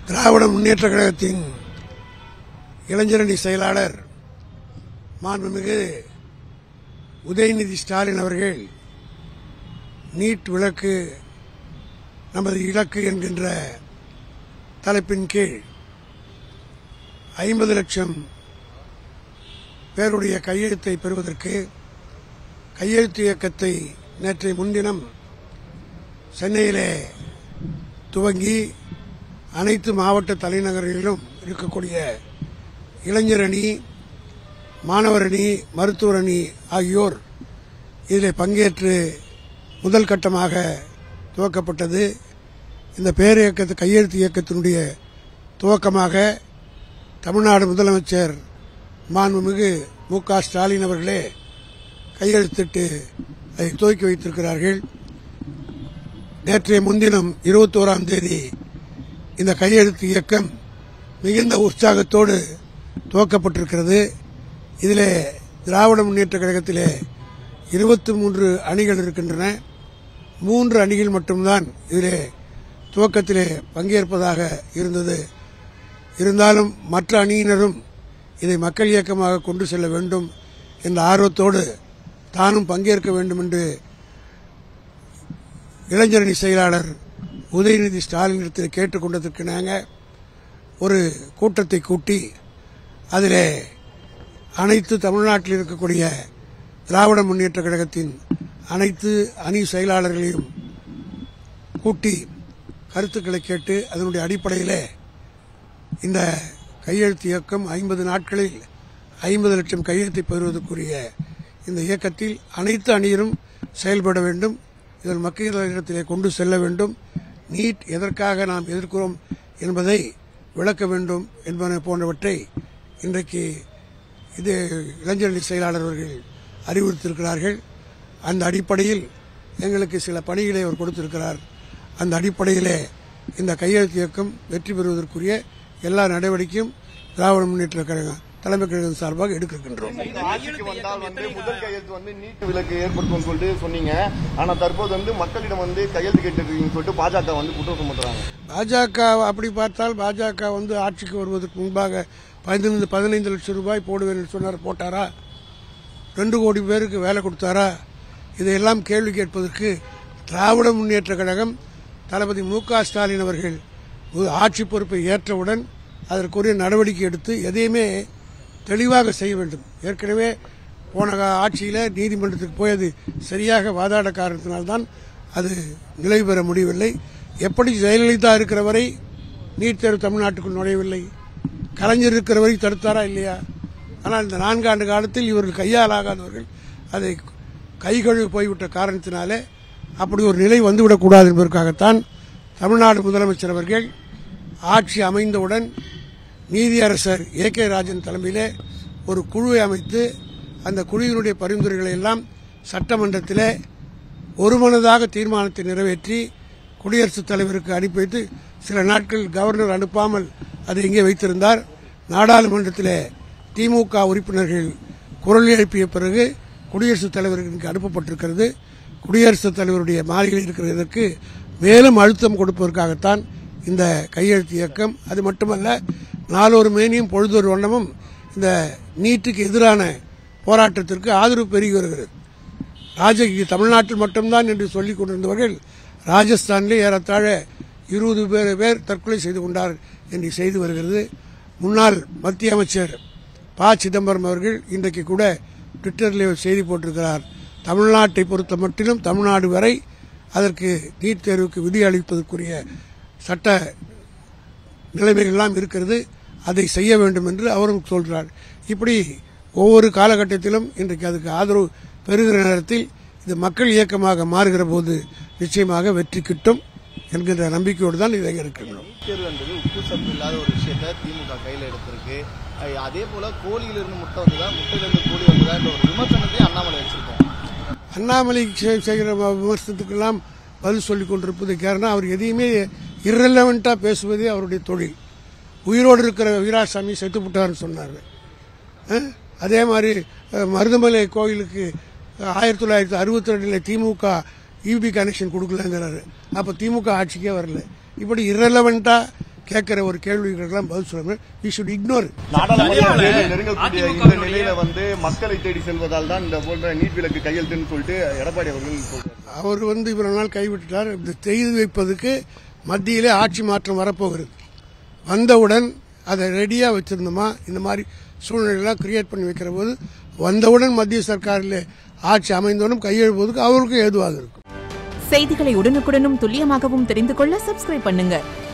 திராவிட முன்னேற்ற கழகத்தின் இளைஞரணி செயலாளர் மாண்புமிகு உதயநிதி ஸ்டாலின் அவர்கள் நீட் விளக்கு நமது இலக்கு என்கின்ற தலைப்பின் கீழ் ஐம்பது லட்சம் பேருடைய கையெழுத்தை பெறுவதற்கு கையெழுத்து இயக்கத்தை நேற்றைய முன்தினம் சென்னையிலே துவங்கி அனைத்து மாவட்ட தலைநகர்களிலும் இருக்கக்கூடிய இளைஞர் அணி மாணவர் அணி மருத்துவர் அணி ஆகியோர் இதில் பங்கேற்று முதல் கட்டமாக துவக்கப்பட்டது இந்த பேர் இயக்கத்து கையெழுத்து இயக்கத்தினுடைய துவக்கமாக தமிழ்நாடு முதலமைச்சர் மாண்புமிகு மு க ஸ்டாலின் அவர்களே கையெழுத்திட்டு அதை துவக்கி வைத்திருக்கிறார்கள் நேற்றைய முன்தினம் இருபத்தோராம் தேதி இந்த கையெழுத்து இயக்கம் மிகுந்த உற்சாகத்தோடு துவக்கப்பட்டிருக்கிறது இதிலே திராவிட முன்னேற்ற கழகத்திலே இருபத்தி மூன்று அணிகள் இருக்கின்றன மூன்று அணிகள் மட்டும்தான் இதிலே துவக்கத்திலே பங்கேற்பதாக இருந்தது இருந்தாலும் மற்ற அணியினரும் இதை மக்கள் இயக்கமாக கொண்டு செல்ல வேண்டும் என்ற ஆர்வத்தோடு தானும் பங்கேற்க வேண்டும் என்று இளைஞரணி செயலாளர் உதயநிதி ஸ்டாலினிடத்தில் கேட்டுக்கொண்டதற்கு நாங்கள் ஒரு கூட்டத்தை கூட்டி அதிலே அனைத்து தமிழ்நாட்டில் இருக்கக்கூடிய திராவிட முன்னேற்ற கழகத்தின் அனைத்து அணி செயலாளர்களையும் கூட்டி கருத்துக்களை கேட்டு அதனுடைய அடிப்படையிலே இந்த கையெழுத்து இயக்கம் ஐம்பது நாட்களில் ஐம்பது லட்சம் கையெழுத்தை பெறுவதற்குரிய இந்த இயக்கத்தில் அனைத்து அணியிலும் செயல்பட வேண்டும் இதில் மக்களிடத்திலே கொண்டு செல்ல வேண்டும் நீட் எதற்காக நாம் எதிர்க்கிறோம் என்பதை விளக்க வேண்டும் என்பன போன்றவற்றை இன்றைக்கு இது இளைஞரணி செயலாளர் அவர்கள் அறிவுறுத்தியிருக்கிறார்கள் அந்த அடிப்படையில் எங்களுக்கு சில பணிகளை அவர் கொடுத்திருக்கிறார் அந்த அடிப்படையிலே இந்த கையெழுத்து இயக்கம் வெற்றி பெறுவதற்குரிய எல்லா நடவடிக்கையும் திராவிட முன்னேற்ற கழகம் தலைமை கழகம் சார்பாக எடுக்கின்றோம் ஆட்சிக்கு வந்தால் வந்து முதல் கையெழுத்து வந்து நீட் விலக்கு ஏற்படுத்தும் சொல்லிட்டு சொன்னீங்க ஆனா தற்போது வந்து மக்களிடம் வந்து கையெழுத்து கேட்டிருக்கீங்கன்னு சொல்லிட்டு பாஜக வந்து குற்றம் சுமத்துறாங்க பாஜக அப்படி பார்த்தால் பாஜக வந்து ஆட்சிக்கு வருவதற்கு முன்பாக பதினைந்து பதினைந்து லட்சம் ரூபாய் போடுவேன் என்று சொன்னார் போட்டாரா ரெண்டு கோடி பேருக்கு வேலை கொடுத்தாரா இதையெல்லாம் கேள்வி கேட்பதற்கு திராவிட முன்னேற்ற கழகம் தளபதி மு க ஸ்டாலின் அவர்கள் ஒரு ஆட்சி பொறுப்பை ஏற்றவுடன் அதற்குரிய நடவடிக்கை எடுத்து எதையுமே தெளிவாக செய்ய வேண்டும் ஏற்கனவே போன கா- ஆட்சியில நீதிமன்றத்துக்கு போய் அது சரியாக வாதாட காரணத்தினால்தான் அது நிலை பெற முடியவில்லை எப்படி ஜெயலலிதா இருக்கிற வரை நீட் தேர்வு தமிழ்நாட்டுக்குள் நுழையவில்லை கலைஞர் இருக்கிற வரை தடுத்தாரா இல்லையா ஆனால் இந்த நான்காண்டு காலத்தில் இவர்கள் கையால் ஆகாதவர்கள் அதை கைகழுவி போய்விட்ட காரணத்தினாலே அப்படி ஒரு நிலை வந்துவிடக்கூடாது என்பதற்காகத்தான் தமிழ்நாடு முதலமைச்சர் அவர்கள் ஆட்சி அமைந்தவுடன் நீதியரசர் ஏ கே ராஜன் தலைமையிலே ஒரு குழுவை அமைத்து அந்த குழுவினுடைய பரிந்துரைகளை எல்லாம் சட்டமன்றத்திலே ஒருமனதாக தீர்மானத்தை நிறைவேற்றி குடியரசுத் தலைவருக்கு அனுப்பி வைத்து சில நாட்கள் கவர்னர் அனுப்பாமல் அதை இங்கே வைத்திருந்தார் நாடாளுமன்றத்திலே திமுக உறுப்பினர்கள் குரல் எழுப்பிய பிறகு குடியரசுத் தலைவருக்கு இங்கு அனுப்பப்பட்டிருக்கிறது குடியரசுத் தலைவருடைய மாளிகையில் இருக்கிறதற்கு மேலும் அழுத்தம் கொடுப்பதற்காகத்தான் இந்த கையெழுத்து இயக்கம் அது மட்டுமல்ல நாளொரு மேனியும் பொழுதொரு வண்ணமும் இந்த நீட்டுக்கு எதிரான போராட்டத்திற்கு ஆதரவு பெருகி வருகிறது ராஜ இது தமிழ்நாட்டில் மட்டும்தான் என்று சொல்லிக் கொண்டிருந்தவர்கள் ராஜஸ்தானிலே ஏறத்தாழ இருபது பேர் பேர் தற்கொலை செய்து கொண்டார் என்று செய்து வருகிறது முன்னாள் மத்திய அமைச்சர் ப சிதம்பரம் அவர்கள் இன்றைக்கு கூட ட்விட்டரில் ஒரு செய்தி போட்டிருக்கிறார் தமிழ்நாட்டை பொறுத்த மட்டிலும் தமிழ்நாடு வரை அதற்கு நீட் தேர்வுக்கு விதி அளிப்பதற்குரிய சட்ட நிலைமைகள் எல்லாம் இருக்கிறது அதை செய்ய வேண்டும் என்று அவரும் சொல்கிறார் இப்படி ஒவ்வொரு காலகட்டத்திலும் இன்றைக்கு அதுக்கு ஆதரவு பெறுகிற நேரத்தில் இது மக்கள் இயக்கமாக மாறுகிற போது நிச்சயமாக வெற்றி கிட்டும் என்கின்ற நம்பிக்கையோடு தான் இதை இருக்கின்றோம் நீட் தேர்வு என்பது உப்பு சத்து இல்லாத ஒரு விஷயத்த திமுக கையில எடுத்திருக்கு அஹ் அதே போல கோழியிலிருந்து முட்டை வந்ததா முட்டையிலிருந்து கோழி வந்ததா என்ற ஒரு விமர்சனத்தை அண்ணாமலை வச்சிருக்கோம் அண்ணாமலை செ- செய்கிற வ- விமர்சனத்துக்கெல்லாம் பதில் சொல்லிக் கொண்டிருப்பது காரணம் அவர் எதையுமே irrelevant-ஆ பேசுவதே அவருடைய தொழில் உயிரோடு இருக்கிற வீராசாமி செத்து விட்டார்னு சொன்னார் அஹ்? அதே மாதிரி அஹ், மருதமலை கோயிலுக்கு அஹ், ஆயிரத்தி தொள்ளாயிரத்தி அறுபத்தி ரெண்டில் திமுக யூபி கனெக்ஷன் கொடுக்கலங்கிறாரு அப்போ திமுக ஆட்சிக்கே வரல இப்படி irrelevant-ஆ கேட்கிற ஒரு கேள்விகளுக்கெல்லாம் பதில் சொல்லுங்க யூ ஷுட் இக்னோர் நாடாளுமன்ற தேர்தல் நெருங்கக்கூடிய அதிமுக இந்த வுடைய- நிலையில வந்து மக்களை தேடி செல்வதால் தான் இந்த போன்ற நீட் விலக்கு கையெழுத்துன்னு சொல்லிட்டு எடப்பாடி அவர்கள் சொல்றாரு அவர் வந்து இவ்வளவு நாள் கைவிட்டுட்டார் இந்த செய்து வைப்பதற்கு மத்தியிலே ஆட்சி மாற்றம் வரப்போகிறது வந்தவுடன் அதை ரெடியாக வச்சிருந்தோமா இந்த மாதிரி சூழ்நிலையெல்லாம் கிரியேட் பண்ணி வைக்கிற போது வந்தவுடன் மத்திய சர்க்காரில் ஆட்சி அமைந்தவுடன் கையெழுப்பதற்கு அவருக்கும் ஏதுவாக இருக்கும் செய்திகளை உடனுக்குடனும் துல்லியமாகவும் தெரிந்து கொள்ள சப்ஸ்கிரைப் பண்ணுங்க